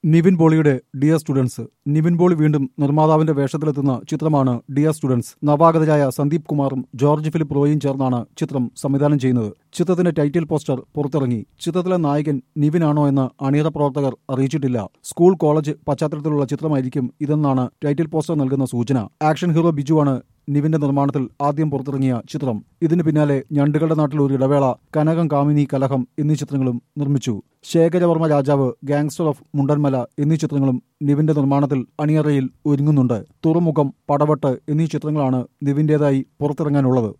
നിവിൻ പോളിയുടെ dear students Nivin poly വീണ്ടും നിർമ്മാതാവിന്റെ വേഷത്തിലെത്തുന്ന ചിത്രമാണ് ഡിയർ സ്റ്റുഡൻസ് നവാഗതരായ സന്ദീപ് കുമാറും ജോർജ് ഫിലിപ്പ് റോയും ചേർന്നാണ് ചിത്രം സംവിധാനം ചെയ്യുന്നത് ചിത്രത്തിന്റെ ടൈറ്റിൽ പോസ്റ്റർ പുറത്തിറങ്ങി ചിത്രത്തിലെ നായകൻ നിവിനാണോ എന്ന് അണിയറ പ്രവർത്തകർ അറിയിച്ചിട്ടില്ല സ്കൂൾ കോളേജ് പശ്ചാത്തലത്തിലുള്ള ചിത്രമായിരിക്കും ഇതെന്നാണ് ടൈറ്റിൽ പോസ്റ്റർ നൽകുന്ന സൂചന ആക്ഷൻ ഹീറോ ബിജുവാണ് നിവിന്റെ നിർമ്മാണത്തിൽ ആദ്യം പുറത്തിറങ്ങിയ ചിത്രം ഇതിന് പിന്നാലെ ഞണ്ടുകളുടെ നാട്ടിൽ ഒരു ഇടവേള കനകം കാമിനി കലഹം എന്നീ ചിത്രങ്ങളും നിർമ്മിച്ചു ശേഖരവർമ്മ രാജാവ് ഗാങ്സ്റ്റർ ഓഫ് മുണ്ടൻമല എന്നീ ചിത്രങ്ങളും നിവിന്റെ നിർമ്മാണത്തിൽ അണിയറയിൽ ഒരുങ്ങുന്നുണ്ട് തുറമുഖം പടവട്ട് എന്നീ ചിത്രങ്ങളാണ് നിവിന്റേതായി പുറത്തിറങ്ങാനുള്ളത്